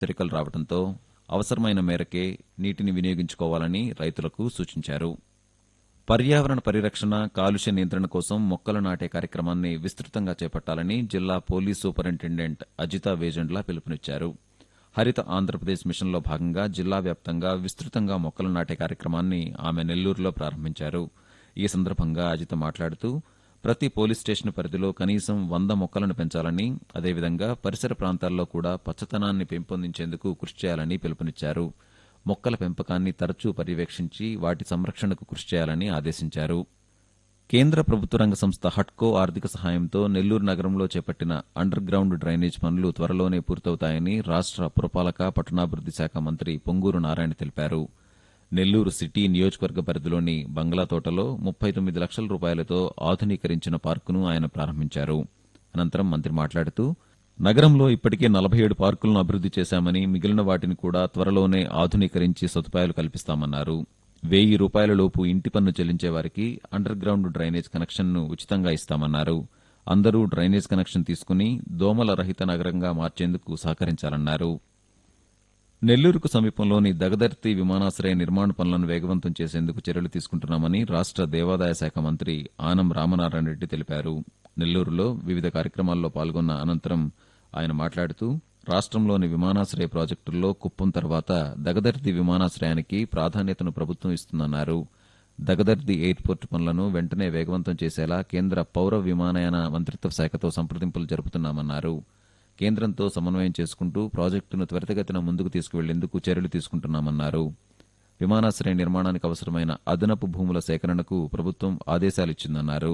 హెచ్చరికలు రావడంతో అవసరమైన మేరకే నీటిని వినియోగించుకోవాలని రైతులకు సూచించారు పర్యావరణ పరిరక్షణ కాలుష్య నియంత్రణ కోసం మొక్కలు నాటే కార్యక్రమాన్ని విస్తృతంగా చేపట్టాలని జిల్లా పోలీస్ సూపరింటెండెంట్ అజితా వేజండ్ల పిలుపునిచ్చారు హరిత ఆంధ్రప్రదేశ్ మిషన్లో భాగంగా జిల్లా వ్యాప్తంగా విస్తృతంగా మొక్కలు నాటే కార్యక్రమాన్ని ఆమె నెల్లూరులో ప్రారంభించారు ఈ సందర్భంగా అజిత మాట్లాడుతూ ప్రతి పోలీస్ స్టేషన్ పరిధిలో కనీసం వంద మొక్కలను పెంచాలని అదేవిధంగా పరిసర ప్రాంతాల్లో కూడా పచ్చతనాన్ని పెంపొందించేందుకు కృషి చేయాలని పిలుపునిచ్చారు మొక్కల పెంపకాన్ని తరచూ పర్యవేక్షించి వాటి సంరక్షణకు కృషి చేయాలని ఆదేశించారు కేంద్ర ప్రభుత్వ రంగ సంస్థ హట్కో ఆర్థిక సహాయంతో నెల్లూరు నగరంలో చేపట్టిన అండర్ గ్రౌండ్ డ్రైనేజ్ పనులు త్వరలోనే పూర్తవుతాయని రాష్ట్ర పురపాలక పట్టణాభివృద్ది శాఖ మంత్రి పొంగూరు నారాయణ తెలిపారు నెల్లూరు సిటీ నియోజకవర్గ పరిధిలోని బంగ్లా తోటలో ముప్పై తొమ్మిది లక్షల రూపాయలతో ఆధునీకరించిన పార్కును ఆయన ప్రారంభించారు అనంతరం మంత్రి మాట్లాడుతూ నగరంలో ఇప్పటికే నలభై ఏడు పార్కులను అభివృద్ది చేశామని మిగిలిన వాటిని కూడా త్వరలోనే ఆధునీకరించి సదుపాయాలు కల్పిస్తామన్నారు వెయ్యి రూపాయల లోపు ఇంటి పన్ను చెల్లించే వారికి అండర్ గ్రౌండ్ డ్రైనేజ్ కనెక్షన్ను ఉచితంగా ఇస్తామన్నారు అందరూ డ్రైనేజ్ కనెక్షన్ తీసుకుని దోమల రహిత నగరంగా మార్చేందుకు సహకరించాలన్నారు నెల్లూరుకు సమీపంలోని దగదర్తి విమానాశ్రయ నిర్మాణ పనులను వేగవంతం చేసేందుకు చర్యలు తీసుకుంటున్నామని రాష్ట్ర దేవాదాయ శాఖ మంత్రి ఆనం రామనారాయణ రెడ్డి తెలిపారు నెల్లూరులో వివిధ కార్యక్రమాల్లో పాల్గొన్న అనంతరం ఆయన మాట్లాడుతూ రాష్ట్రంలోని విమానాశ్రయ ప్రాజెక్టుల్లో కుప్పం తర్వాత దగదర్తి విమానాశ్రయానికి ప్రాధాన్యతను ప్రభుత్వం ఇస్తుందన్నారు దగదర్తి ఎయిర్పోర్టు పనులను వెంటనే వేగవంతం చేసేలా కేంద్ర పౌర విమానయాన మంత్రిత్వ శాఖతో సంప్రదింపులు జరుపుతున్నామన్నారు కేంద్రంతో సమన్వయం చేసుకుంటూ ప్రాజెక్టును త్వరితగతిన ముందుకు తీసుకువెళ్లేందుకు చర్యలు తీసుకుంటున్నామన్నారు విమానాశ్రయ నిర్మాణానికి అవసరమైన అదనపు భూముల సేకరణకు ప్రభుత్వం ఆదేశాలిచ్చిందన్నారు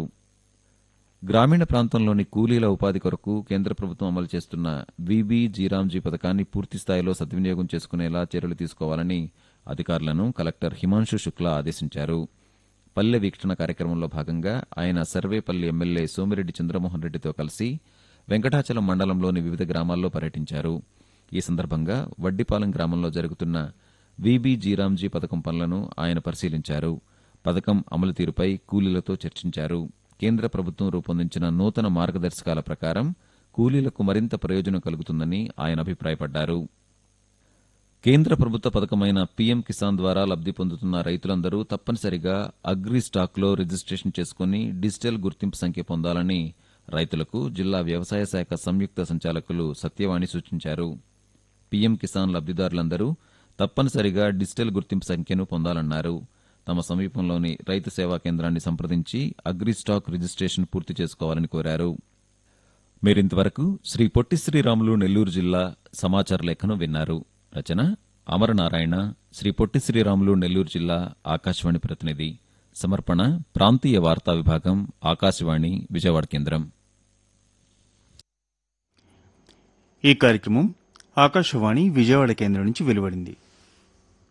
గ్రామీణ ప్రాంతంలోని కూలీల ఉపాధి కొరకు కేంద్ర ప్రభుత్వం అమలు చేస్తున్న వీబీ జీరాంజీ పథకాన్ని పూర్తి స్థాయిలో సద్వినియోగం చేసుకునేలా చర్యలు తీసుకోవాలని అధికారులను కలెక్టర్ హిమాంశు శుక్లా ఆదేశించారు పల్లె వీక్షణ కార్యక్రమంలో భాగంగా ఆయన సర్వేపల్లి ఎమ్మెల్యే సోమిరెడ్డి చంద్రమోహన్ రెడ్డితో కలిసి వెంకటాచలం మండలంలోని వివిధ గ్రామాల్లో పర్యటించారు ఈ సందర్భంగా వడ్డిపాలెం గ్రామంలో జరుగుతున్న వీబీ జీరాంజీ పథకం పనులను ఆయన పరిశీలించారు పథకం అమలు తీరుపై కూలీలతో చర్చించారు కేంద్ర ప్రభుత్వం రూపొందించిన నూతన మార్గదర్శకాల ప్రకారం కూలీలకు మరింత ప్రయోజనం కలుగుతుందని ఆయన అభిప్రాయపడ్డారు కేంద్ర ప్రభుత్వ పథకమైన పీఎం కిసాన్ ద్వారా లబ్ది పొందుతున్న రైతులందరూ తప్పనిసరిగా అగ్రి స్టాక్లో రిజిస్ట్రేషన్ చేసుకుని డిజిటల్ గుర్తింపు సంఖ్య పొందాలని రైతులకు జిల్లా వ్యవసాయ శాఖ సంయుక్త సంచాలకులు సత్యవాణి సూచించారు పీఎం కిసాన్ లబ్దిదారులందరూ తప్పనిసరిగా డిజిటల్ గుర్తింపు సంఖ్యను పొందాలన్నారు తమ సమీపంలోని రైతు సేవా కేంద్రాన్ని సంప్రదించి అగ్రి స్టాక్ రిజిస్ట్రేషన్ పూర్తి చేసుకోవాలని కోరారు మీరింతవరకు శ్రీ పొట్టి శ్రీరాములు నెల్లూరు జిల్లా సమాచార లేఖను విన్నారు రచన అమరనారాయణ శ్రీ పొట్టి శ్రీరాములు నెల్లూరు జిల్లా ఆకాశవాణి ప్రతినిధి సమర్పణ ప్రాంతీయ వార్తా విభాగం ఆకాశవాణి విజయవాడ కేంద్రం ఈ కార్యక్రమం ఆకాశవాణి విజయవాడ కేంద్రం నుంచి వెలువడింది